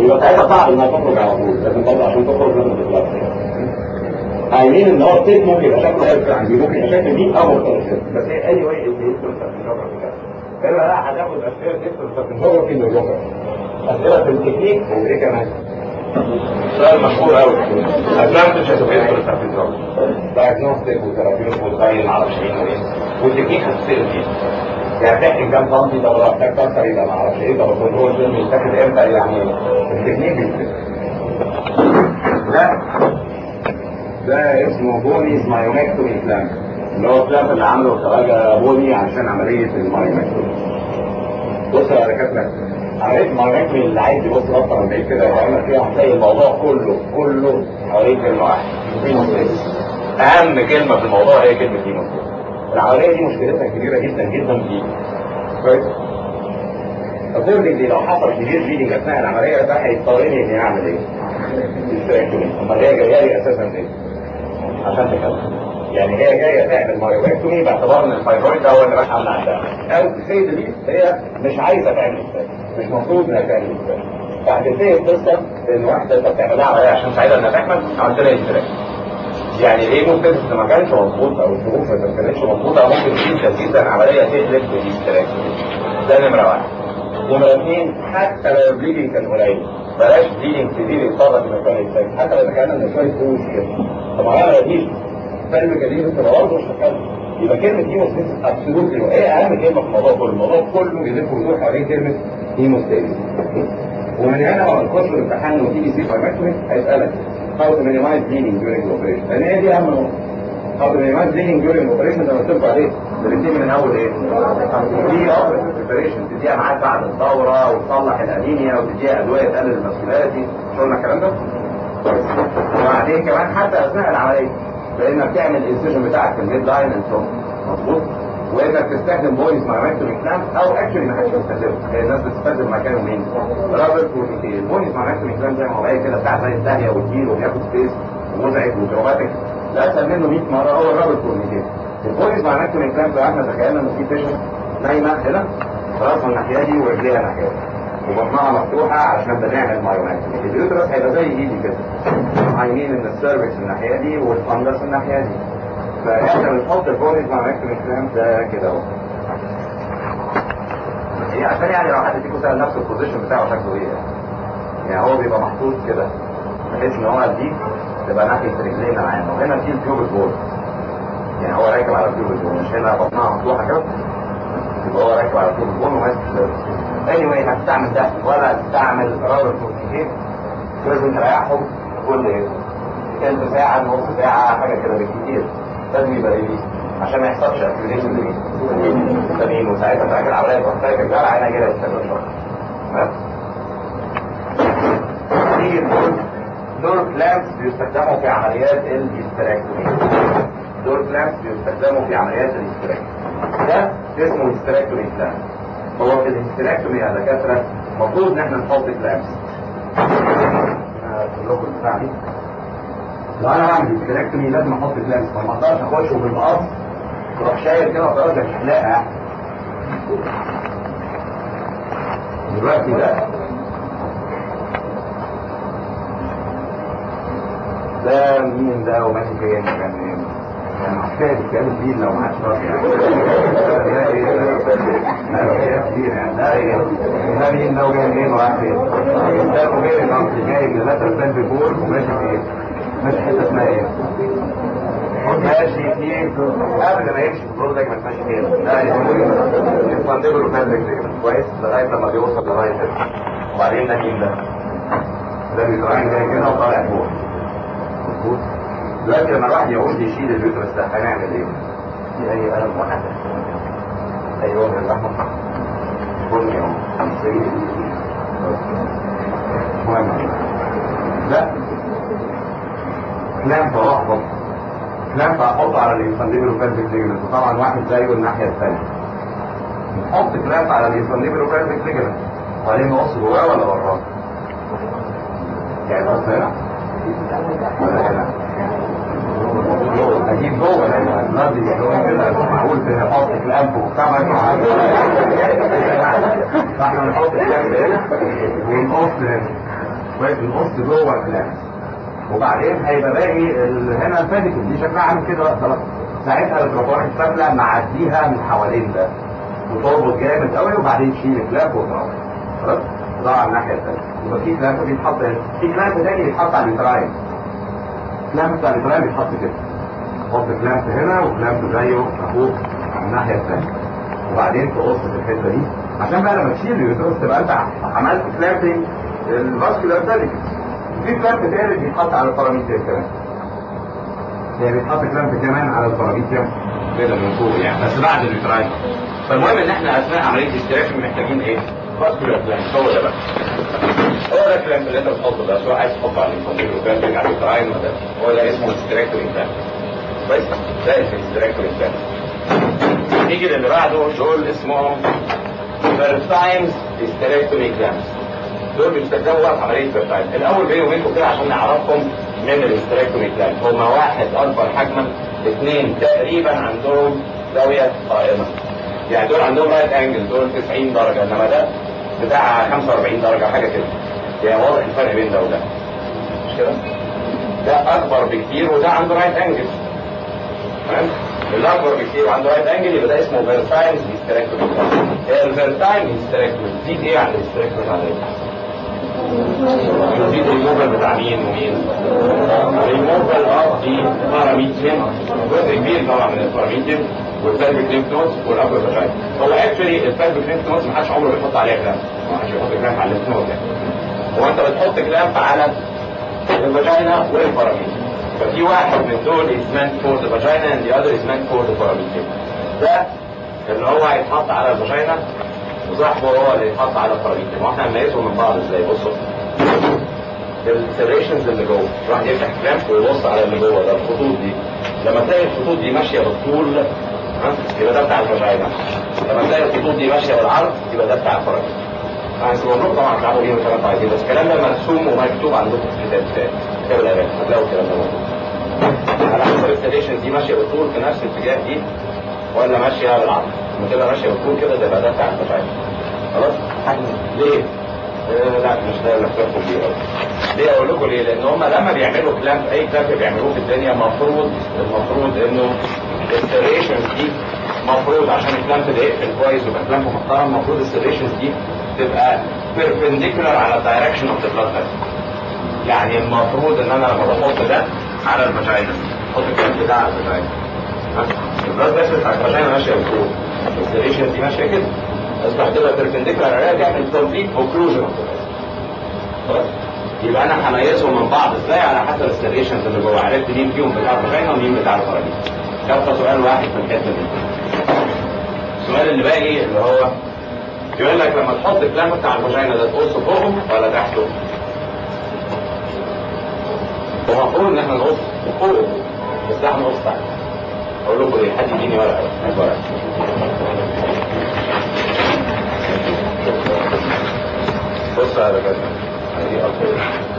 يبقى ساعتها صعب انها تخرج على طول لازم برضه عشان تخرج لازم تطلع عايزين ان هو التيب ممكن يبقى شكله غير عندي ممكن يبقى شكل دي او مختلف بس هي اني واي اللي يدخل في الجغرافي فيبقى لا هتاخد اسئله تدخل في الجغرافي من الجغرافي اسئله في التكنيك وايه كمان سؤال مشهور قوي ادفانتج هتبقى يدخل في الجغرافي دايجنوستيك وثيرابيوتيك وتبين معرفش ايه وايه والتكنيك هتسال فيه يعني تحكي كام سنتي طب لو محتاج كسر يبقى معرفش ايه طب الكنترول فيلم يتاخد امتى يعني التكنيك بيفرق ده ده اسمه بونيز مايومكتومي كلام اللي هو الكلام اللي عمله الخواجه بوني عشان عمليه المايومكتومي بص يا دكاتره عمليه المايومكتومي اللي عايز يبص اكتر من بعيد كده ويعمل فيها هتلاقي الموضوع كله كله حوالين كلمه واحده هيموستاسيس اهم كلمه في الموضوع هي كلمه هيموستاسيس العمليه دي مشكلتها كبيره جدا جدا في كويس اكوردنجلي لو حصل كبير بليدنج اثناء العمليه ده هيضطرني اني اعمل ايه؟ هيستريكتومي امال هي جايه لي اساسا ليه؟ عشان تكمل يعني هي جايه تعمل مايومكتومي باعتبار ان الفايبرويد ده هو اللي راح عامل عندها او السيده دي هي مش عايزه تعمل ازاي مش مفروض انها تعمل ازاي فهتنتهي القصه ان واحده انت بتعملها عمليه عشان تساعدها انها تكمل عملت لها هيستريكتومي يعني ايه ممكن ما كانش مظبوط او الظروف ما كانتش مظبوطه او ممكن جدا جدا عمليه تقلب بالهيستريكتومي ده نمره واحد نمرة اثنين حتى لو البليدنج كان قليل بلاش بليدنج كتير يتصرف في مكان السجن حتى لو كان عندنا شويه فلوس كده طب انا بديش فيلم جديد انت برضه مش هتكلم يبقى كلمه هيموستاسيس ابسولوتلي ايه اهم كلمه في الموضوع كله الموضوع كله بيلف ويدور حوالين كلمه هيموستاسيس ومن هنا لما تخش الامتحان وتيجي سي فايماكتومي هيسالك how to minimize bleeding during the operation لان هي دي اهم نقطه how to minimize bleeding during the operation ده قلت لكم عليه بنبتدي من اول ايه؟ دي بريبريشن تديها معاك بعد الدوره وتصلح الانيميا وتديها ادويه تقلل المسؤولياتي شفنا الكلام ده؟ وبعدين كمان حتى اثناء العمليه لانك تعمل الانسيجن بتاعك في الميد لاين مظبوط وانك تستخدم بويز مع ماكتومي كلام او اكشولي ما حدش بيستخدمه هي الناس بتستخدم مكانه مين؟ رابط وميكيل البويز مع ماكتومي كلام زي ما هو كده بتاع زي الداهيه والكيل وبياخد سبيس ومزعج ودروماتيك لا اسهل منه 100 مره هو الرابط والميكيل البويز مع ماكتومي كلام لو احنا تخيلنا ان في بيشنت نايمه هنا راسها الناحيه دي ورجليها الناحيه دي وبطنها مفتوحه علشان بنعمل مايوماكتومي اليوترس هيبقى زي ايدي كده عاينين ان السيرفكس الناحيه دي والفندس الناحيه دي فاحنا بنحط البونيز مع مكتب الكلام ده كده اهو هي عشان يعني لو حد فيكم سأل نفسه البوزيشن بتاعه شكله ايه يعني هو بيبقى محطوط كده بحيث ان هو دي تبقى ناحية رجلينا معانا وهنا في البيوبل بول يعني هو راكب على البيوبل بول مش هنا بطنها مفتوحة كده يبقى هو راكب على البيوبل بول وماسك anyway هتستعمل ده ولا هتستعمل رابر كورتيكين لازم تريحهم كل ايه تلت ساعة نص ساعة حاجة كده بالكتير لازم يبقى ايه عشان ما يحصلش اكتيفيشن للفيتامين وساعتها تراجع العمليه تروح تراجع الجرعه عينها كده تستمر شويه تمام نيجي دول دول كلامس بيستخدموا في عمليات الهيستراكتومي دول كلامس بيستخدموا في عمليات الهيستراكتومي ده اسمه هيستراكتومي كلام هو في الهيستراكتومي يا دكاتره المفروض ان احنا نحط كلامس لكم البتاع دي لو انا بعمل هيستراكتومي لازم احط كلامس ما اقدرش اخش بالمقص تروح شايل كده وخلاص مش حلاقه دلوقتي ده ده مين ده وماشي فين كان كان حكايه كان الدين لو ما عادش راضي يعني ده ايه ده كتير يعني ده ايه ده مين لو جاي منين وراح فين ده كوبير الاصلي جاي من اللاتر بان بيبور وماشي فين ماشي حته اسمها ايه ماشي فيه قبل ما يمشي الدور ده ما ماشي فين ده يفندبل وفندبل كويس لغايه لما بيوصل لغايه كده وبعدين ده مين ده ده بيطلع جاي كده وطالع فوق مظبوط دلوقتي لما الواحد يعوز يشيل اليوترس ده هنعمل ايه؟ في اي قلم واحد ايوه يا احمد بني اهو المهم لا كلام تلخبط كلام هحطه على الانفانديبل وكالفيك ليجمنت وطبعا واحد زيه الناحيه الثانيه نحط كلام على الانفانديبل وكالفيك ليجمنت وبعدين نقص جواه ولا براه؟ يعني نقص هنا ولا هنا؟ اجيب جوه لان النادي كده معقول تحط كلام وبتاع فاحنا نحط الكلام هنا ونقص هنا كويس القص جوه الكلام وبعدين هيبقى باقي ال- هنا الفاتيكل دي شكلها عامل كده بقى خلاص ساعتها التراكوان السفلى معديها من حوالين ده وتربط جامد قوي وبعدين تشيل الكلاب وتروح خلاص ده على الناحيه الثانيه يبقى في كلاب بيتحط هنا في كلاب تاني بيتحط على التراين كلاب بتاع التراين بيتحط كده تحط كلاب هنا وكلاب زيه اهو على الناحيه الثانيه وبعدين تقص في الحته دي عشان بقى لما تشيل اليوترس تبقى انت عملت كلابنج الفاسكولار فاليكس في كلاب تاني بيتحط على الباراميتر كمان يعني بيتحط كلامب كمان على الباراميتر كده من فوق يعني بس بعد اليوتراين فالمهم ان احنا اثناء عمليه الاستراكشن محتاجين ايه؟ فاسكولار كلامب هو ده بقى هو ده الكلامب اللي انت بتحطه ده سواء عايز تحطه على الكمبيوتر كلامب على اليوتراين ولا هو ده اسمه استراكتوري كلامب كويس ده الاستراكتوري كلامب نيجي للي بعده دول اسمهم فيرتايمز استراكتوري كلامب دول بيستخدموا بقى في عمليه فيرتايم الاول بيني وبينكم كده عشان نعرفهم من الاستراكتوري كلامب هم واحد اكبر حجما اثنين تقريبا عندهم زاويه قائمه يعني دول عندهم رايت انجل دول 90 درجه انما ده بتاع 45 درجه حاجه كده يعني واضح الفرق بين ده وده مش كده؟ ده اكبر بكتير وده عنده رايت انجل تمام؟ اللي اكبر بكتير وعنده رايت انجل يبقى ده اسمه فيرتايمز استراكتوري الفيرتايم استراكتوري تزيد ايه عن الاستراكتوري عليه؟ يزيد الموفر بتاع مين ومين الموفر اه دي باراميتر جزء كبير طبعا من الباراميتر والفالبك ليمف نودز والابر فاجاين هو اكشولي الفالبك ليمف نودز ما حدش عمره بيحط عليها كلام ما حدش بيحط كلام على الليمف نود هو انت بتحط كلام على الفاجينا والباراميتر ففي واحد من دول is meant for the vagina and the other is meant for the parameter ده اللي هو هيتحط على الفاجينا وصاحبه هو اللي يتحط على الباراميتر واحنا هنميزهم من بعض ازاي بصوا السيريشنز اللي جوه راح يفتح كلام ويبص على اللي جوه ده الخطوط دي لما تلاقي الخطوط دي ماشيه بالطول ها يبقى ده بتاع الفاجينا لما تلاقي الخطوط دي ماشيه بالعرض يبقى ده بتاع الباراميتر هسيبهم لكم طبعا تعالوا بيهم الكلام ده عايزين بس الكلام ده مرسوم ومكتوب عندكم في الكتاب بتاعي كتاب الامان هتلاقوا الكلام ده موجود على حسب السيريشنز دي ماشيه بالطول في نفس الاتجاه دي ولا ماشيه بالعرض لما تبقى ماشيه بالطول كده ده يبقى ده بتاع الفاجينا خلاص ليه؟ آه لا مش ده اللي بتحكم بيه قوي ليه اقول لكم ليه؟ لان هم لما بيعملوا كلام اي كلام بيعملوه في الدنيا المفروض المفروض انه السيريشنز دي المفروض عشان الكلام ده يقفل كويس ويبقى كلام محترم المفروض السيريشنز دي تبقى بيربنديكولار على الدايركشن اوف ذا بلاد يعني المفروض ان انا لما بحط ده على الفاجينا احط الكلام ده على الفاجينا البلاد فيسل على الفاجينا ماشيه بطول السيريشنز دي ماشيه كده اصبح تبقى بيربنديكولار عليها تعمل كومبليت اوكلوجن خلاص يبقى انا هميزهم من بعض ازاي على حسب السيريشنز اللي جوه عرفت مين فيهم بتاع الفاجينا ومين بتاع الفراميل يبقى سؤال واحد في الحته دي السؤال اللي باقي اللي هو يقول لك لما تحط الكلام بتاع الفاجينا ده تقصه فوقه ولا تحته؟ هو المفروض ان احنا نقص فوقه بس ده هنقص تحت اقول لكم ايه حد يديني ورقه هات ورقه بص على كده دي اكتر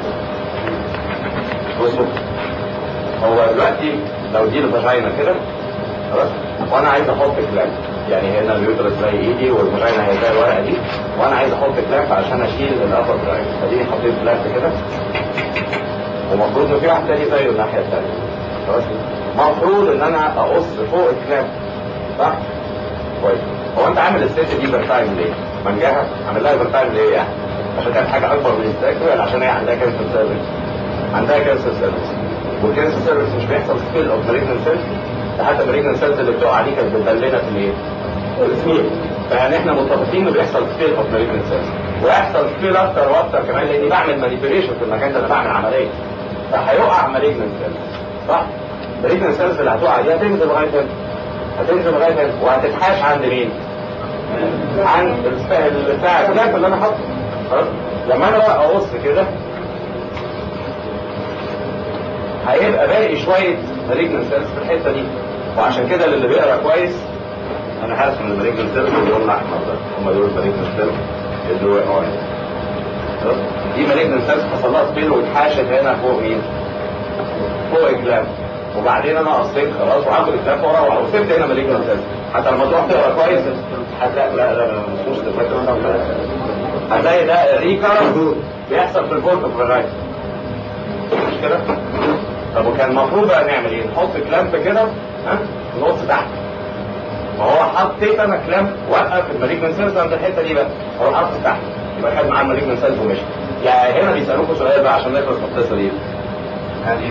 بصوا هو دلوقتي لو دي الفاجينا كده خلاص وانا عايز احط كلام يعني هنا اليوترس زي ايدي والفاجينا هي زي الورقه دي وانا عايز احط كلام عشان اشيل الابر درايف فدي حطيت كلام كده ومفروض ان في واحد تاني زيه الناحيه الثانيه خلاص المفروض ان انا اقص فوق الكلام صح؟ كويس هو انت عامل الست دي برتايم ليه؟ منجاها عامل لها برتايم ليه يعني؟ عشان تعمل حاجه اكبر من الستاك ولا عشان هي عندها كانسر سيرفيس؟ عندها كانسر سيرفيس والكانسر سيرفيس مش بيحصل سبيل اوف مالجنت سيلز ده حتى مالجنت سيلز اللي بتقع دي كانت بتدلنا في الايه؟ السمير فيعني احنا متفقين انه بيحصل سبيل اوف مالجنت سيلز ويحصل سبيل اكتر واكتر كمان لاني بعمل مانيبيوليشن في المكان ده انا بعمل عمليه فهيقع مالجنت سيلز صح؟ مالجنت سيلز اللي هتقع دي هتنزل لغايه هنا هتنزل لغايه هنا وهتتحاش عند مين؟ عند بتاع الكلاب اللي انا حاطه خلاص لما انا بقى اقص كده هيبقى باقي شويه مالجنت سيلز في الحته دي وعشان كده اللي بيقرا كويس انا حاسس ان المالجنت سيلز اللون الاحمر ده هم دول المالجنت سيلز اللي هو اورنج دي مالجنت سيلز حصل لها سبيل واتحاشت هنا فوق مين؟ فوق الكلاب وبعدين انا قصيت خلاص وهاخد الكلاب ورا وسبت هنا مالجنت سيلز حتى لما تروح تقرا كويس هتلاقي لا لا مش دلوقتي هتلاقي ده ريكارنت بيحصل في البورتو فرايت مش كده؟ طب وكان المفروض بقى نعمل ايه؟ نحط كلامب كده ها نص تحت ما هو حطيت انا كلامب وقف المالجنت سيلز عند الحته دي بقى اروح حاطط تحت يبقى خد معاه المالجنت سيلز ومشي يعني هنا بيسالوكوا سؤال بقى عشان نخلص من القصه دي هذه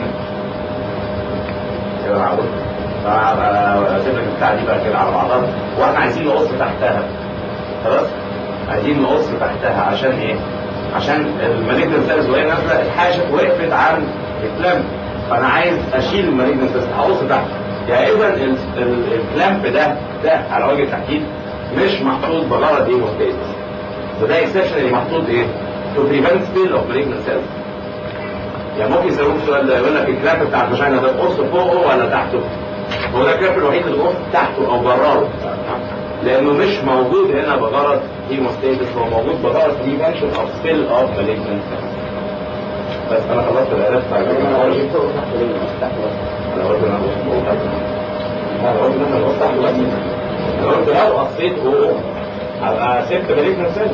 كده معقول اسيب لك البتاع دي بقى كده على بعضها واحنا عايزين نقص تحتها خلاص عايزين نقص تحتها عشان ايه عشان المالجنت سيلز وهي نازله الحاجه وقفت عن الكلامب فانا عايز اشيل المالجنت سيلز هقص تحت يعني اذا الكلامب ده ده على وجه التحديد مش محطوط بغرض هيموستاسيس وده اكسبشنالي محطوط ايه؟ to prevent spill of malignant cells يعني ممكن يسألوك سؤال ده يقول لك الكلاب بتاع الفاجينا ده قص فوقه ولا تحته؟ هو ده الكلاب الوحيد اللي قص تحته او براه لانه مش موجود هنا بغرض هيموستاسيس هو موجود بغرض prevention of spill of malignant cells بس انا خلصت العلاج بتاع انا قلت انا قلت انا قلت مثلا قص تحته بس انا قلت لو قصيت فوقه هبقى سبت مالجنت سيل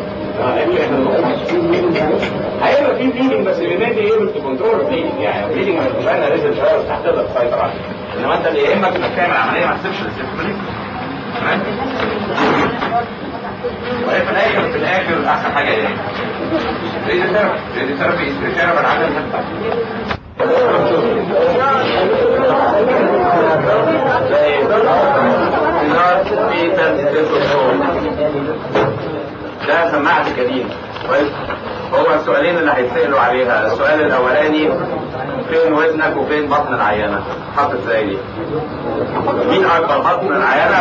هيبقى في بليدنج بس اللي مادي ايه تو كنترول بليدنج يعني بليدنج ما تبقاش انا ريزل شويه بس هتقدر تسيطر عليه انما انت اللي يهمك انك تعمل عمليه ما تسيبش السيستم تمام وهي في الاخر في الاخر احسن حاجه ايه؟ ريدي ثيرابي ريدي ثيرابي از بريفيربل على ده سماعة الجديد كويس هو السؤالين اللي هيتسألوا عليها السؤال الأولاني فين وزنك وفين بطن العيانة حطت زي دي مين أكبر بطن العيانة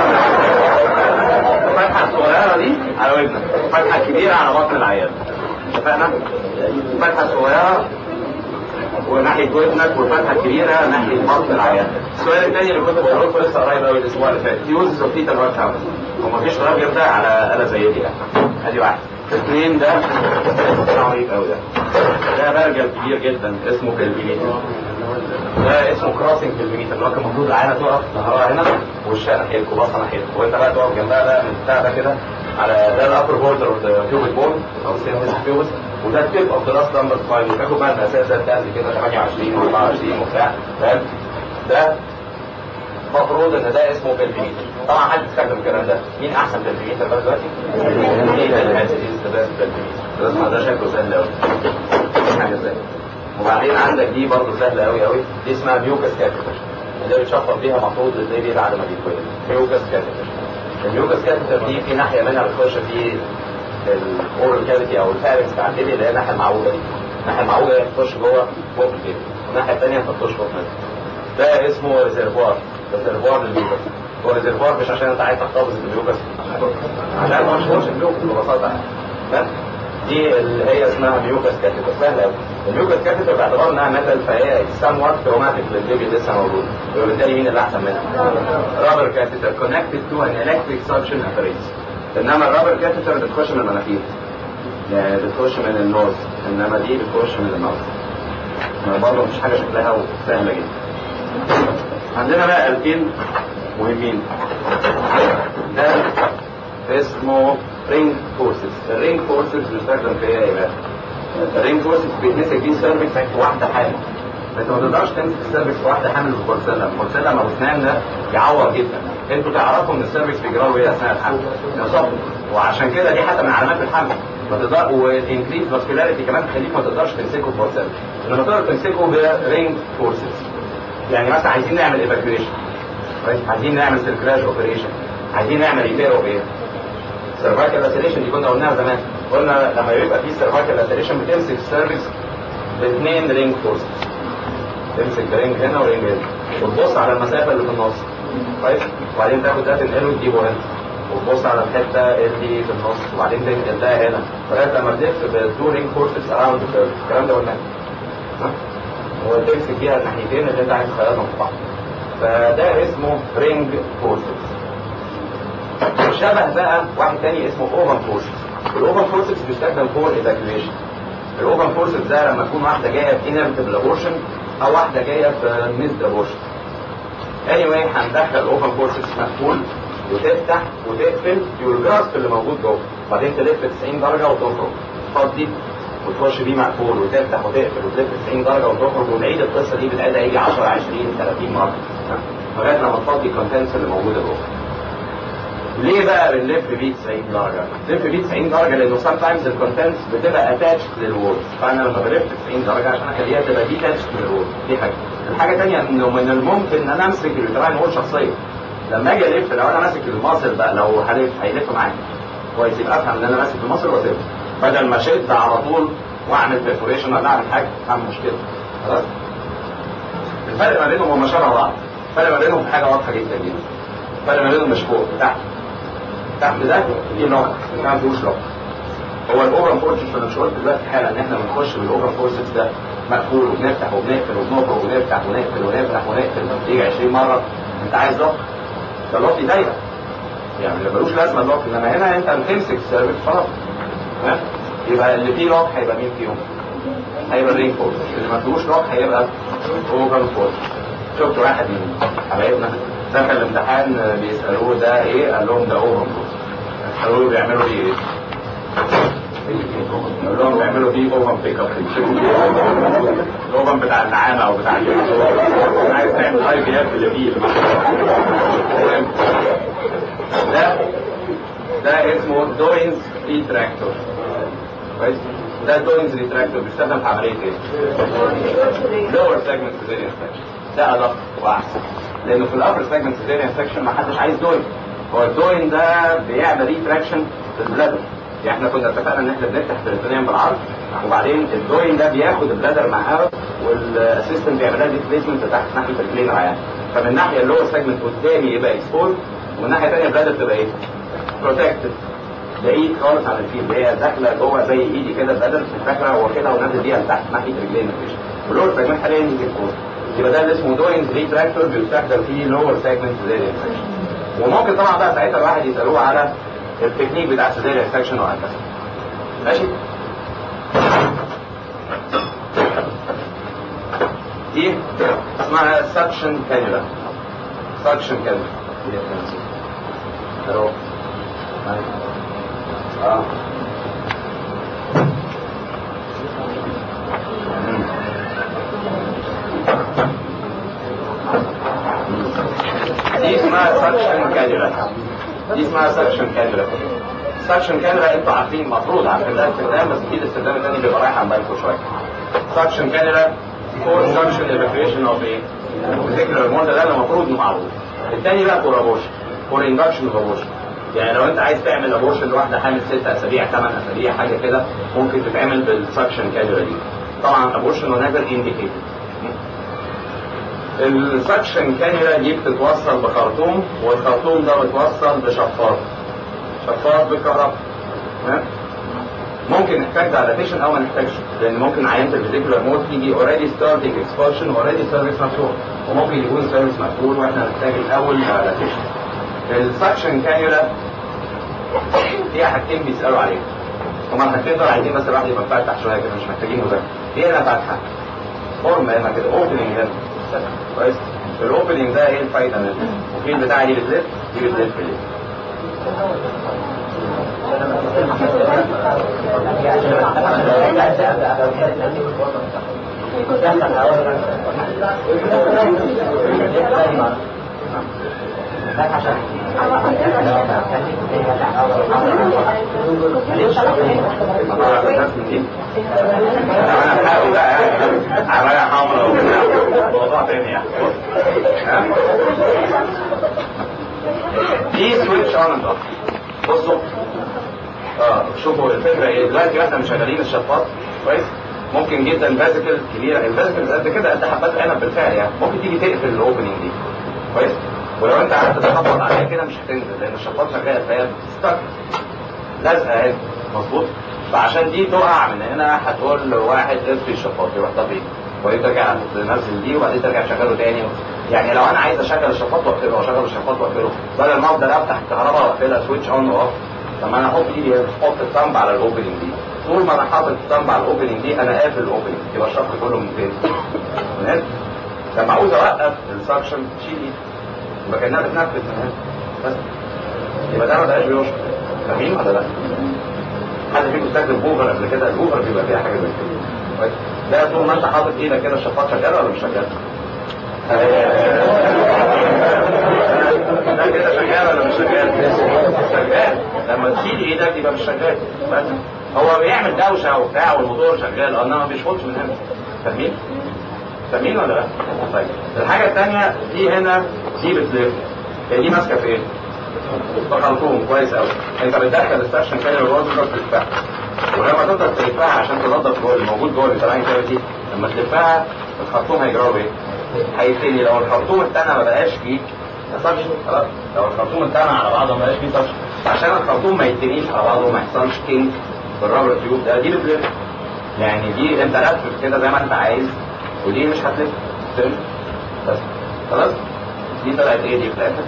الفتحة الصغيرة دي على وزنك الفتحة الكبيرة على بطن العيانة اتفقنا؟ الفتحة الصغيرة وناحية ودنك والفتحة الكبيرة ناحية بطن العيان. السؤال الثاني اللي كنت بقوله لكم لسه قريب قوي الأسبوع اللي فات يوزز اوف فيتال هارت ساوند ومفيش راجل ده على آلة زي دي ادي واحد. اثنين ده عريض قوي ده. ده برجل كبير جدا اسمه كالفيميتر. ده اسمه كراسنج كالفيميتر اللي هو كان المفروض العيانة تقف ظهرها هنا وشها ناحيتك وباصة ناحيتك وانت بقى تقف جنبها بقى من بتاع ده كده على ده الابر بوردر اوف ذا بيوبيك بون او سيرفيس بيوبس وده التيب اوف ذا لاست نمبر سباين وتاخد بقى المقاسات ده بتاعت كده 28 و24 وبتاع فاهم ده المفروض ان ده اسمه بلفيميتر طبعا حد استخدم الكلام ده مين احسن بلفيميتر بقى دلوقتي؟ مين اللي بس ده شكله سهل قوي حاجه سهله وبعدين عندك دي برضه سهله قوي قوي دي اسمها ميوكس كاتيتر اللي بتشفط بيها مفروض البيبي بعد ما بيتولد ميوكس كاتيتر الميوكس كاتيتر دي في ناحيه منها بتخش في الاورال كافيتي او الفارنكس بتاع البيبي اللي هي الناحيه المعوجه دي الناحيه المعوجه هي بتخش جوه فوق البيبي والناحيه الثانيه انت بتشفط منها ده اسمه ريزرفوار ريزرفوار للميوكس هو ريزرفوار مش عشان انت عايز تحتفظ بالميوكس عشان ما تشوفش الميوكس ببساطه يعني دي اللي هي اسمها ميوكس كاتيتر سهله قوي الميوكس كاتيتر باعتبار انها ميتال فهي سام وات تروماتيك للبيبي اللي لسه مولود وبالتالي مين اللي احسن منها؟ رابر كاتيتر كونكتد تو ان الكتريك سكشن ابريتس انما الرابر كاتيتر بتخش من المناخير يعني بتخش من النوز انما دي بتخش من الماوث برضه مفيش حاجه شكلها سهله جدا عندنا بقى آلتين مهمين ده اسمه رينج فورسز الرينج فورسز بيستخدم في ايه يا جماعه؟ الرينج فورسز بيتمسك بيه السيرفكس في واحده حامل انت ما تقدرش تمسك السيرفكس في واحده حامل بالبورسلم البورسلم او اسنان ده يعور جدا انتوا تعرفوا ان السيرفكس بيجرى له ايه اثناء الحمل يصاب وعشان كده دي حتى من علامات الحمل ما تقدر والانكريز ماسكولاريتي كمان تخليك ما تقدرش تمسكه ببورسلم لما تقدر تمسكه برينج فورسز يعني مثلا عايزين نعمل ايفاكيويشن عايزين نعمل سيركلاج اوبريشن عايزين نعمل ريبير اوف ايه سيرفايكال لاسيليشن دي كنا قلناها زمان قلنا لما يبقى في سيرفايكال لاسيليشن بتمسك السيرفكس باثنين رينج فورسز تمسك برينج هنا ورينج هنا وتبص على المسافه اللي في النص كويس وبعدين تاخد ده تنقله وتجيبه هنا وتبص على الحته اللي في النص وبعدين تنقل ده هنا لغايه لما تلف بالتو رينج فورسز اراوند الكلام ده قلناه وتمسك بيها الناحيتين اللي انت عايز تخيطهم في بعض فده اسمه رينج فورسز شبه بقى واحد تاني اسمه اوفن فورسز الاوفن فورسز بيستخدم فور ايفاكيويشن الاوفن فورسز ده لما تكون واحده جايه في انرتبل ابورشن او واحده جايه في ميزد ابورشن اني anyway, هندخل الاوفن فورسز مقفول وتفتح وتقفل يور جراسب اللي موجود جوه وبعدين تلف 90 درجه وتخرج تفضي وتخش بيه مقفول وتفتح وتقفل وتلف 90 درجه وتخرج ونعيد القصه دي بتعيدها يجي 10 20 30 مره لغايه لما تفضي الكونتنتس اللي موجوده جوه. ليه بقى بنلف بيه 90 درجه؟ نلف بيه 90 درجه لانه سام تايمز الكونتنتس بتبقى اتاتش للوول فانا لما بلف 90 درجه عشان اخليها تبقى دي اتاتش للوول دي حاجه. الحاجه الثانيه انه من الممكن ان انا امسك اليوتراين وول شخصيا. لما اجي الف لو انا ماسك المصل بقى لو هلف هيلف معايا. كويس يبقى افهم ان انا ماسك المصل واسيبه. بدل ما اشد على طول واعمل بيرفوريشن ولا اعمل حاجه اعمل مشكله. خلاص؟ الفرق ما بينهم هم شبه بعض. الفرق ما بينهم في حاجه واضحه جدا جدا. الفرق ما بينهم مش فوق تحت. تحت ده في لوك ما فيهوش لوك هو الاوبن فورسز انا مش قلت دلوقتي حالا ان احنا بنخش بالاوبن فورسز ده مقفول وبنفتح وبنقفل وبنخرج ونفتح ونقفل ونفتح ونقفل يجي 20 مره انت عايز لوك ده لوك ضيق يعني اللي ملوش لازمه اللوك انما هنا انت بتمسك السيرفيس خلاص تمام يبقى اللي فيه لوك هيبقى مين فيهم؟ هيبقى الرين فورس اللي ما فيهوش لوك هيبقى اوبن فورس شفت واحد من حبايبنا دخل الامتحان بيسألوه ده ايه قال لهم ده اوفن قالوا له بيعملوا فيه ايه قال لهم بيعملوا فيه اوفن بيك اب الاوفن بتاع النعامه او بتاع الدكتور عايز تعمل اي بي اف اللي فيه ده ده اسمه دوينز ريتراكتور كويس ده دوينز ريتراكتور بيستخدم في عمليه ايه؟ لور سيجمنت سيزيريان ده ادق واحسن لانه في الابر سيجمنت سيزيريان سكشن ما حدش عايز دوين هو الدوين ده بيعمل ريتراكشن في البلادر يعني احنا كنا اتفقنا ان احنا بنفتح بريتونيوم بالعرض وبعدين الدوين ده بياخد البلادر معاه والاسيستنت بيعملها ديسبيسمنت تحت ناحيه الكلينر يعني فمن الناحيه اللي هو سيجمنت قدامي يبقى اكسبوز ومن الناحيه الثانيه البلادر تبقى ايه؟ بروتكتد بعيد خالص عن الفيل هي داخله جوه زي ايدي كده البلادر مش فاكره هو كده ونازل بيها لتحت ناحيه رجلين مفيش واللور سيجمنت حاليا يجي فوق يبقى ده اللي اسمه دوينز ريتراكتور بيستخدم فيه لور سيجمنت سيزيريان سكشن وممكن طبعا بقى ساعتها الواحد يسالوه على التكنيك بتاع سيزيريان سكشن وهكذا ماشي دي اسمها سكشن كانيولا سكشن كانيولا اه دي اسمها سكشن كانيولا دي اسمها سكشن كانيولا سكشن كانيولا انتوا عارفين المفروض عارفين ده استخدام بس اكيد الاستخدام الثاني بيبقى رايح عن بالكم شويه سكشن كانيولا فور سكشن ايفاكيويشن اوف ايه؟ بارتيكولار مود ده المفروض انه معروف الثاني بقى فور ابورشن فور اندكشن اوف ابورشن يعني لو انت عايز تعمل ابورشن لواحده حامل ست اسابيع ثمان اسابيع حاجه كده ممكن تتعمل بالسكشن كانيولا دي طبعا ابورشن ونازل انديكيتد السكشن كانيولا دي بتتوصل بخرطوم والخرطوم ده بيتوصل بشفاط شفاط بالكهرباء تمام ممكن نحتاج دايلاتيشن او ما نحتاجش لان ممكن عينه الفيزيكولار مود تيجي اوريدي ستارتنج اكسبانشن اوريدي سيرفيس مفتوح وممكن يكون سيرفيس مقفول واحنا نحتاج الاول دايلاتيشن السكشن كانيولا فيها حاجتين بيسالوا عليهم هما الحاجتين دول عايزين بس الواحد يبقى مفتح شويه كده مش محتاجين مذاكره في هنا فتحه فورم هنا كده اوبننج هنا كويس الاوبننج ده ايه الفايده منه وفي البتاعه دي بتلف دي بتلف ليه انا هحاول بقى يعني عمال حمرا وبتاع موضوع تاني يعني دي سويتش اون اند اوف بصوا اه شوفوا الفكره ايه دلوقتي احنا مشغلين الشفاط كويس ممكن جدا فازيكل كبيره الفازيكل قد كده قد حبات عنب بالفعل يعني ممكن تيجي تقفل الاوبننج دي كويس ولو انت قعدت تخبط عليها كده مش هتنزل لان الشفاط شغال فهي ستك لازقه اهي مظبوط فعشان دي تقع من هنا هتقول لواحد اطفي الشفاط يروح طفي وبعدين ترجع تنزل دي وبعدين ترجع تشغله تاني يعني لو انا عايز اشغل الشفاط واقفله واشغل الشفاط واقفله بدل ما افضل افتح الكهرباء واقفلها سويتش اون واوف طب ما انا احط ايدي احط الثمب على الاوبننج دي طول ما انا حاطط الثمب على الاوبننج دي انا قافل الاوبننج يبقى الشفط كله من فين؟ من هنا لما عاوز اوقف السكشن شيل ايدي يبقى كانها بتنفذ من هنا بس يبقى ده ما بقاش بيشفط فاهمين ولا لا؟ حد فيكم استخدم هوفر قبل كده الهوفر بيبقى فيها حاجه زي كده كويس ده طول ما انت حاطط ايدك كده الشفاط شغال ولا مش شغال؟ ده كده شغال ولا مش شغال؟ شغال لما تشيل ايدك يبقى مش شغال بس هو بيعمل دوشه وبتاع والموتور شغال انما ما بيشفطش من هنا فاهمين؟ فاهمين ولا لا؟ طيب الحاجه الثانيه دي هنا دي بتلف هي دي ماسكه في ايه؟ في خرطوم كويس قوي انت بتدخل السكشن كده جوه تقدر تلفها ولما تقدر تلفها عشان تنظف جوه الموجود جوه الفراين كافيتي لما تلفها الخرطوم هيجرى ايه؟ هيتني لو الخرطوم التاني ما بقاش فيه سكشن خلاص لو الخرطوم التاني على بعضه ما بقاش فيه سكشن عشان الخرطوم ما يتنيش على بعضه وما يحصلش كينج بالرابر تيوب ده دي بتلف يعني دي انت لفت كده زي ما انت عايز ودي مش هتلف فهمت؟ بس خلاص دي طلعت ايه دي في الاخر؟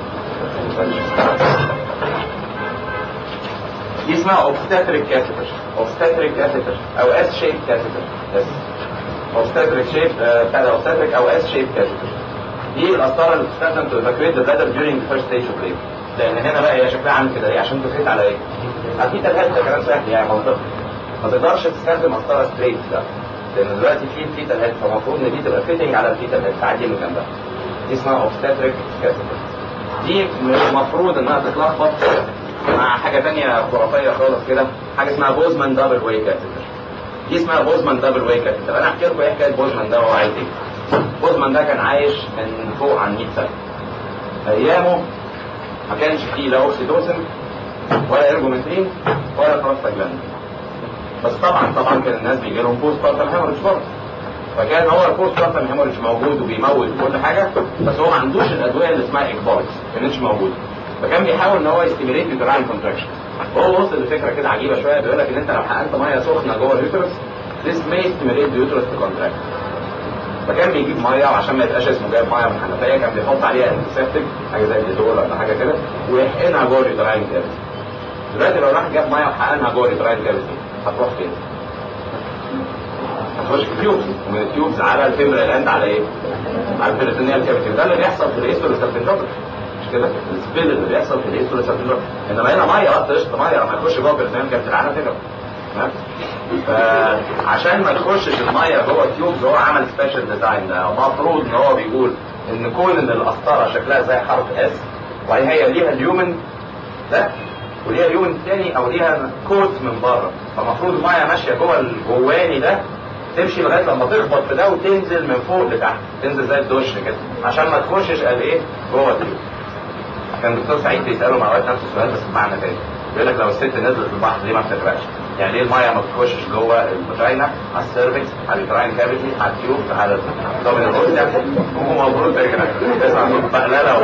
دي اسمها اوبستاتريك كاثيتر اوبستاتريك كاثيتر او اس شيب كاثيتر بس اوبستاتريك شيب بتاع اوبستاتريك او اس شيب كاثيتر دي القسطره اللي بتستخدم تو evacuate the bladder during the first stage of labor لان هنا بقى هي شكلها عامل كده ايه عشان تفيت على ايه؟ اكيد الهيد ده كلام سهل يعني منطقي ما تقدرش تستخدم قسطره ستريت ده لان دلوقتي في الفيتال هيد فالمفروض ان دي تبقى فيتنج على الفيتال هيد تعدي من جنبها دي اسمها اوبستاتريك كاثيتر دي المفروض انها تتلخبط مع حاجه ثانيه خرافيه خالص كده حاجه اسمها بوزمان دبل واي كاثيتر دي اسمها بوزمان دبل واي كاثيتر انا احكي لكم ايه حكايه بوزمان ده وهو عايز ايه بوزمان ده كان عايش من فوق عن 100 سنه ايامه ما كانش فيه لا اوكسيتوسن ولا ارجومترين ولا بروستاجلاند بس طبعا طبعا كان الناس بيجي لهم بوست بارتم هيموريدج برضه فكان هو البوست بارتم هيموريدج موجود وبيموت كل حاجه بس هو ما عندوش الادويه اللي اسمها اكبارز ما كانتش موجوده فكان بيحاول ان هو يستيميليت يوتراين كونتراكشن وهو وصل لفكره كده عجيبه شويه بيقول لك ان انت لو حقنت ميه سخنه جوه اليوترس this may stimulate the uterus to contract فكان بيجيب ميه وعشان ما يبقاش اسمه جايب ميه من الحنفيه كان بيحط عليها انتيسبتيك حاجه زي الديتول ولا حاجه كده ويحقنها جوه اليوتراين كافيتي دلوقتي لو راح جاب ميه وحقنها جوه اليوتراين كافيتي هتروح فين؟ هتخش في تيوبز ومن التيوبز على الفيمرال اند على ايه؟ على البريتونيال كافيتي وده اللي بيحصل في الايستول سالفنجوبل مش كده؟ السبيل اللي بيحصل في الايستول سالفنجوبل انما هنا ميه وقت قشطه ميه لما يخش جوه البريتونيال كافيتي العانه تجرب تمام؟ فعشان ما تخشش الميه جوه التيوبز هو عمل سبيشال ديزاين ده المفروض ان هو بيقول ان كون ان القسطره شكلها زي حرف اس وبعدين هي ليها اليومن ده وليها اليومن الثاني او ليها كوت من بره فالمفروض الميه ماشيه جوه الجواني ده تمشي لغايه لما تخبط في ده وتنزل من فوق لتحت تنزل زي الدش كده عشان ما تخشش قال ايه جوه التيوب كان الدكتور سعيد بيساله مع وقت نفس السؤال بس بمعنى تاني بيقول لك لو الست نزلت في البحر ليه ما بتغرقش؟ يعني ليه الميه ما بتخشش جوه الفاجينا على السيرفكس على اليوتراين كافيتي على التيوب على الدومينال اوسيا هو المفروض تغرق تسمع صوت بقلاله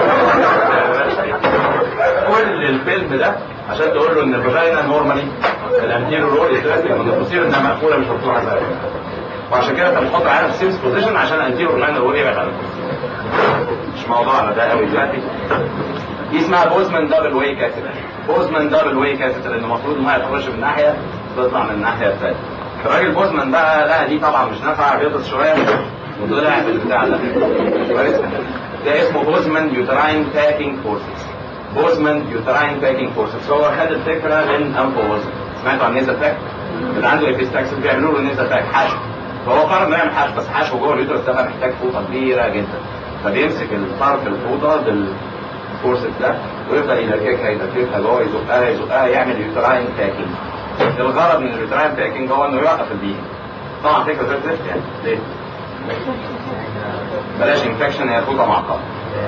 كل الفيلم ده عشان تقول له ان الفاجينا نورمالي الانتيريور رول يترسم من البوستيريور انها مقفوله مش مفتوحه زي وعشان كده انت بتحط العالم في سيمس بوزيشن عشان الانتيريور لاين رول يبعد عن مش موضوعنا ده قوي دلوقتي دي اسمها بوزمان دبل واي كاتيتر بوزمان دبل واي كاتيتر ان المفروض الميه تخش من ناحيه تطلع من الناحيه الثانيه الراجل بوزمان بقى لا دي طبعا مش نافعه بيضغط شويه وطلع بالبتاع ده كويس ده اسمه بوزمان يوتراين باكينج فورسز بوزمان يوتراين باكينج فورسز هو خد الفكره من انفوز سمعتوا عن نيزا باك اللي عنده ايبيستاكس بيعملوا له نيزا باك حشو فهو قرر انه يعمل حشو بس حشو جوه اليوترس ده محتاج فوطه كبيره جدا فبيمسك الطرف الفوطه بال الكورس ده ويفضل يلككها يلككها جوه يزقها يزقها يعمل يوتراين باكينج الغرض من اليوتراين باكينج هو انه يوقف البيهن طبعا فكره زي الزفت يعني ليه؟ بلاش انفكشن هي فوطه معقده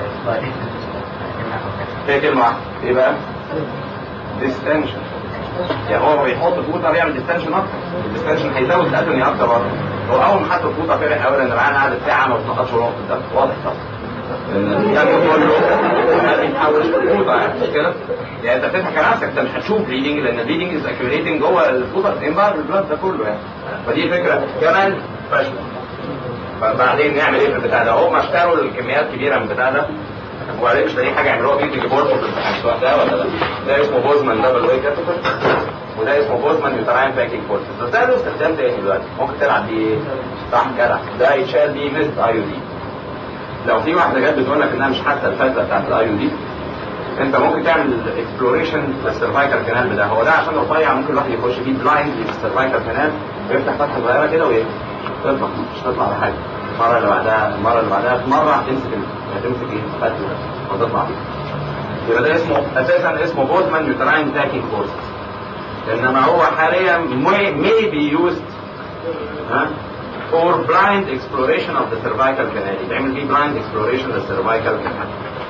هي كلمه واحده ايه بقى؟ ديستنشن يعني هو بيحط فوطه بيعمل ديستنشن اكتر الديستنشن هيزود الاتوني اكتر برضه هو اول ما حط الفوطه فرح قوي لان العيان قعدت ساعه ما بتنقطش روح في الدم واضح طبعا الدم كله ما بيتحولش لفوطه يعني مش كده؟ يعني انت بتضحك على نفسك انت مش هتشوف بليدنج لان البليدنج از اكيوليتنج جوه الفوطه انبار البلاد ده كله يعني فدي فكره كمان فاشله فبعدين نعمل ايه في البتاع ده؟ هم اشتروا الكميات كبيره من البتاع ده وبعدين مش لاقيين حاجه يعملوها بيه يجيبوها في الامتحان سواء ده ولا ده ده اسمه بوزمان دبل واي كاتيتر وده اسمه بوزمان يوتراين باكينج فورسز بس ده له استخدام تاني دلوقتي ممكن تلعب بيه ايه؟ صح جدع ده يتشال بيه مثل اي يو دي لو في واحده جت بتقول لك انها مش حاسه الفتله بتاعت الاي يو دي انت ممكن تعمل اكسبلوريشن للسيرفايكال كانال ده هو ده عشان رفيع ممكن الواحد يخش فيه بلايند للسيرفايكال كانال ويفتح فتحه صغيره كده ويطلع مش تطلع على حاجه المره اللي بعدها المره اللي بعدها في مره هتمسك هتمسك ايه فتحه وتطلع فيه يبقى ده اسمه اساسا اسمه بولتمان يوتراين تاكينج كورس انما هو حاليا may be used ها for blind exploration of the cervical canal يتعمل فيه blind exploration للسيرفايكال canal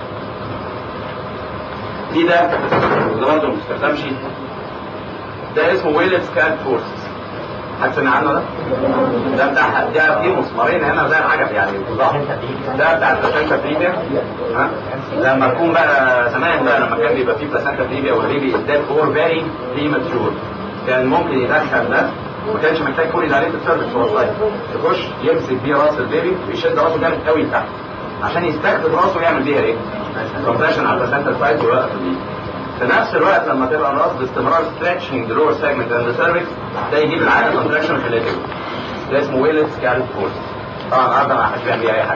دي ده ده برضه ما بيستخدمش ده اسمه ويلت سكاد فورسز حد سمع عنه ده؟ ده بتاع ده فيه مسمارين هنا زي العجب يعني ده بتاع البلاسنتا بريفيا ها لما تكون بقى زمان بقى لما كان بيبقى فيه بلاسنتا بريفيا والبيبي ده فور فيري بريماتشور كان ممكن يدخل ده ما كانش محتاج كل ده عليه السيرفيس هو صغير يخش يمسك بيه راس البيبي ويشد راسه جامد قوي لتحت عشان يستخدم راسه ويعمل بيها ايه؟ كومبريشن على البلاسنتا سايد ويوقف البيبي في نفس الوقت لما تبقى الراس باستمرار stretching the lower segment and the cervix ده يجيب العاده contraction في الليتل ده اسمه ويلت سكالب فورس طبعا النهارده ما حدش بيعمل بيه اي حاجه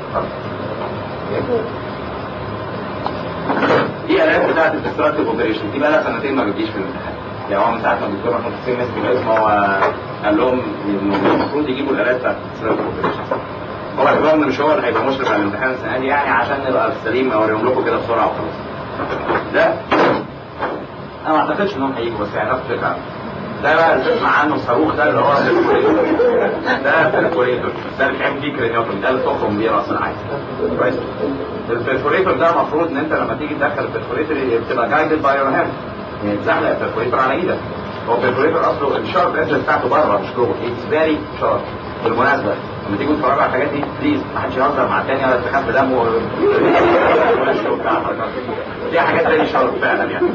دي الات بتاعت الديستراكتيف اوبريشن دي بقى لها سنتين ما بتجيش في الامتحان يعني هو من ساعه ما الدكتور محمود حسين مسك الاسم هو قال لهم انه المفروض يجيبوا الالات بتاعت الديستراكتيف اوبريشن هو اعتبار ان مش هو اللي هيبقى مشرف على الامتحان السنه دي يعني عشان نبقى في السليم اوريهم لكم كده بسرعه وخلاص ده انا ما اعتقدش انهم هيجوا بس يعني ناخد فكره عنه. ده بقى اللي تسمع عنه الصاروخ ده اللي هو البرفوريتور ده البرفوريتور ده اللي بيتعمل فيه كرينيوتومي ده اللي تخرم بيه راس العين كويس البرفوريتور ده المفروض ان انت لما تيجي تدخل البرفوريتور بتبقى جايدد باي يور هاند يعني تزحلق البرفوريتور على ايدك هو البرفوريتور اصله الشارب ايدج بتاعته بره مش جوه اتس فيري شارب بالمناسبه لما تيجوا تتفرجوا على الحاجات دي بليز ما حدش يهزر مع التاني ولا تخاف دمه وشه وبتاع دي حاجات تاني شارب فعلا يعني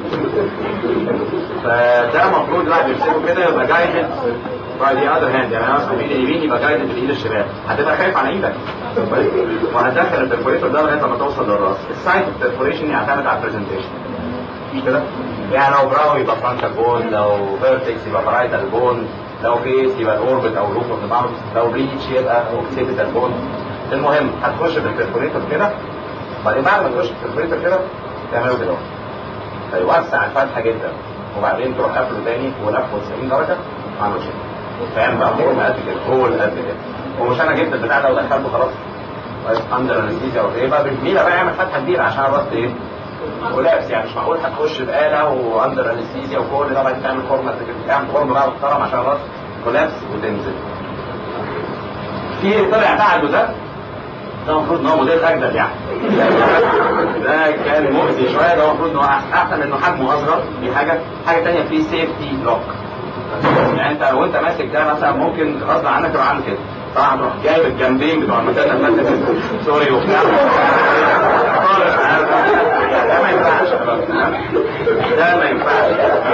فده المفروض الواحد يمسكه كده يبقى جايدد باي ذا اذر هاند يعني انا ماسكه بايد اليمين يبقى جايدد بالايد الشمال هتبقى خايف على ايدك وهتدخل البرفوريتور ده لغايه لما توصل للراس السايت اوف البرفوريشن يعتمد على البرزنتيشن مش كده؟ يعني لو براو يبقى فرونتال بون لو فيرتكس يبقى برايتال بون لو فيس يبقى الاوربت او لوب اوف ذا لو ريتش يبقى اوكسيبيتال بون المهم هتخش بالبرفوريتور كده بعدين بعد ما تخش بالبرفوريتور كده تعمله كده فيوسع الفتحه جدا وبعدين تروح قافله تاني ولفه 90 درجه عامله كده فاهم بقى هو قد كده هو اللي قد كده ومش انا جبت البتاع ده ودخلته خلاص اندر انستيزيا او ايه بقى بالميله بقى يعمل فتحه كبيره عشان الراس ايه ولابس يعني مش معقول هتخش بآلة واندر انستيزيا وكل ده بعدين تعمل فورمه تعمل فورمه بقى محترم عشان الراس كولابس وتنزل. في طلع بعده ده ده المفروض ان هو موديل اجدد يعني. ده كان مؤذي شويه ده المفروض ان هو احسن انه حجمه اصغر دي حاجه، حاجه ثانيه في سيفتي لوك. يعني انت لو انت ماسك ده مثلا ممكن غصب عنك تروح عامل كده. طبعا تروح جايب الجنبين بتوع المكان المادة سوري وبتاع خالص ده ما ينفعش ده ما ينفعش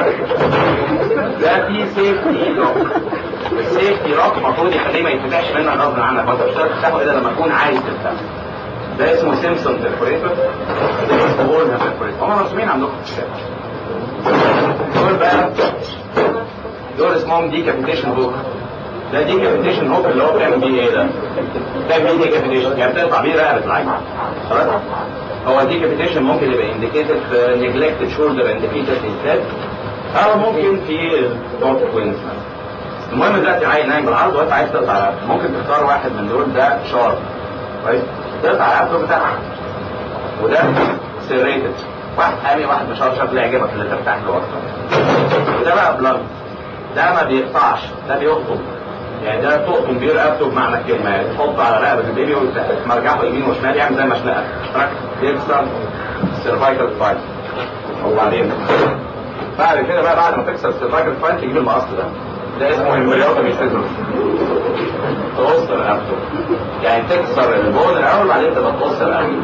ده في سيفتي لوك السيفتي لوك المفروض يخليه ما يتفتحش منك غصب عنك وانت مش هتقدر تفتحه الا لما تكون عايز تفتحه ده اسمه سيمسون بيرفوريتور ده اسمه بولنا بيرفوريتور هم مرسومين عندكم في الكتاب دول بقى دول اسمهم ديكابيتيشن هوك ده ديكابيتيشن هوك اللي هو بتعمل بيه ايه ده؟ بتعمل بيه ديكابيتيشن يعني بتقطع بيه رقبه العين خلاص؟ هو الديكابيتيشن ممكن يبقى انديكيتد في نيجلكتد شولدر اند فيتس انستاد او ممكن في دوت كوينز المهم دلوقتي عين نايم بالعرض وانت عايز تقطع رقبته ممكن تختار واحد من دول ده شارب كويس تقطع رقبته بتاعها وده سيريتد واحد حامي واحد مشرشر اللي يعجبك اللي ترتاح له اكتر وده بقى بلانت ده ما بيقطعش ده بيخطب يعني ده تقطم بيه رقبته بمعنى الكلمه يعني تحط على رقبه البيبي وتمرجحه يمين وشمال يعمل زي مشنقه تراك يكسر السيرفايكال سباين وبعدين بعد كده بقى بعد ما تكسر السيرفايكال سباين تجيب المقص ده ده اسمه امبريوتومي سيزرز تقص رقبته يعني تكسر البون الاول بعدين تبقى تقص رقبته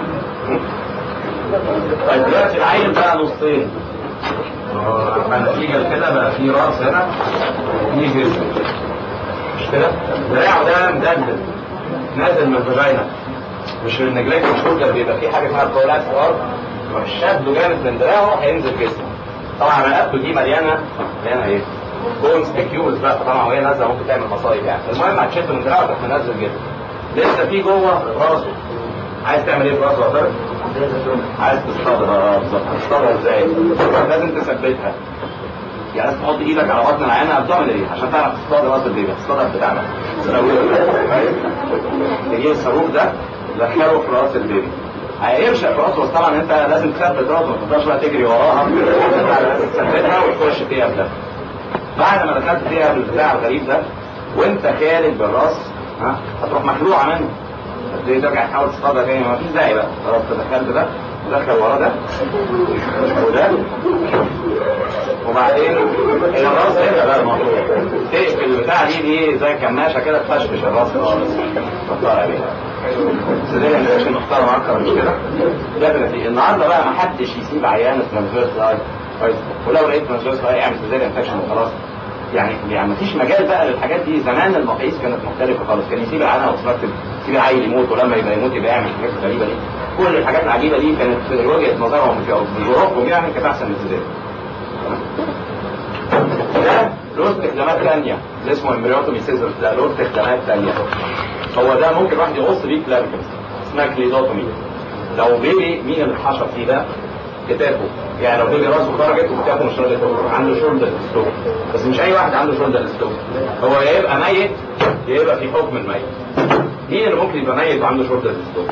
طيب دلوقتي العين بقى نصين فنتيجة كده بقى في راس هنا وفي جسم مش كده؟ دراعه ده مدلدل نازل من الفاجينا مش النجلات الشولدر بيبقى في حاجه اسمها كولاس ار لو شده جامد من دراعه هينزل جسمه طبعا رقبته دي مليانه مليانه ايه؟ بونز سبيكيولز بقى طبعا وهي نازله ممكن تعمل مصايب يعني المهم هتشد من دراعه تروح منزل جسمه لسه في جوه راسه عايز تعمل ايه في راسه يا عايز تصطادها بالظبط تصطادها ازاي؟ لازم تثبتها يعني لازم تحط ايدك على بطن العينه ابدومينال ايه عشان تعرف تصطاد راس البيبي تصطادها بتاعنا تجيب الصاروخ ده تدخله في راس البيبي هيرشق في راسه بس طبعا انت لازم تثبت راسه ما تفضلش بقى تجري وراها لازم تثبتها وتخش فيها بده بعد ما دخلت فيها بالبتاع الغريب ده وانت خارج بالراس ها هتروح مخلوعه منه تبتدي ترجع تحاول تصطادها تاني ما فيش داعي بقى خلاص دخلت ده ودخل ورا ده وده وبعدين الراس هنا بقى الموضوع تقفل البتاع دي دي زي كماشه كده تفشفش الراس خالص تختار عليها سيدنا مش محترم اكتر مش كده ديفنتلي النهارده بقى ما حدش يسيب عيان ترانسفيرس لاي كويس ولو لقيت ترانسفيرس لاي اعمل سيزيريان انفكشن وخلاص يعني يعني ما فيش مجال بقى للحاجات دي زمان المقاييس كانت مختلفه خالص كان يسيب العيان اوبستراكتيف يسيب العيل يموت ولما يبقى يموت يبقى يعمل الحاجات الغريبه دي كل الحاجات العجيبه دي كانت وجهه نظرهم في ظروفهم يعني كانت احسن من السيزيريان ده له استخدامات ثانيه اللي اسمه امبريوتومي سيزرز ده له استخدامات ثانيه هو ده ممكن واحد يقص بيه كلافيكلز اسمها كليدوتومي لو بيبي مين اللي اتحشر فيه ده كتافه يعني لو بيبي راسه خرجت وكتافه مش راضي يخرج عنده شولدر ستوك بس مش اي واحد عنده شولدر ستوك هو يا يبقى ميت يا يبقى في حكم الميت مين اللي ممكن يبقى ميت وعنده شولدر ستوك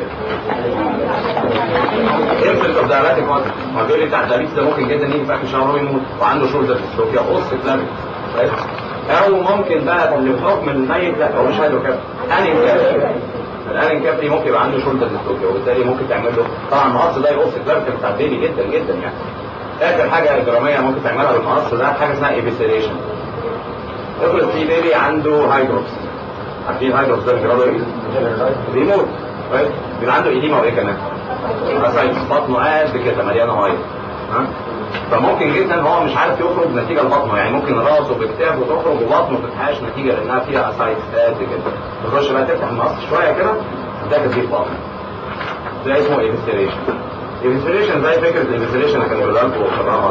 انفلت اوف دايابيتك واتر ما بيقول لي بتاع الدايابيتس ده ممكن جدا يجي في اخر شهر ويموت وعنده شولدر ستوك يقص كلافيكلز او ممكن بقى اللي بحكم الميت لا هو مش هيدرو كاب انين كاب الانين كاب دي ممكن يبقى عنده شولدر ديستوكيا وبالتالي ممكن تعمل له طبعا المقص ده يقص الكلاركل بتاع البيبي جدا جدا يعني اخر حاجه اجراميه ممكن تعملها بالمقص ده حاجه اسمها ايبيسيليشن افرض في بيبي عنده هايدروبس عارفين هايدروبس ده بيجرى له ايه؟ بيموت كويس بيبقى عنده ايديما وايه كمان؟ اسايتس بطنه قد كده مليانه ميه ها فممكن جدا هو مش عارف يخرج نتيجه لبطنه يعني ممكن راسه بكتافه تخرج وبطنه ما تتحاش نتيجه لانها فيها اسايتس قد كده تخش بقى تفتح المقص شويه كده ده تجيب بطن ده اسمه ايفستريشن ايفستريشن زي فكره الايفستريشن اللي كان بيقولها لكم في الرابعه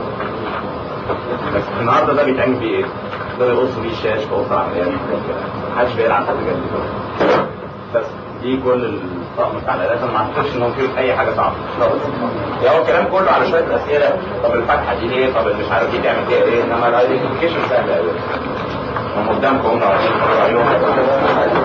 بس النهارده ده بيتعمل بيه ايه؟ ده بيقص بيه الشاش في اوضه عمليات محدش بيلعب حاجه كده بس دي كل الطقم بتاع الالات انا ما اعتقدش انهم فيه اي حاجه صعبه خالص يعني هو الكلام كله على شويه اسئله طب الفتحه دي ليه طب مش عارف دي تعمل فيها ايه انما الايدنتيفيكيشن سهل قوي هم قدامكم هم عايزين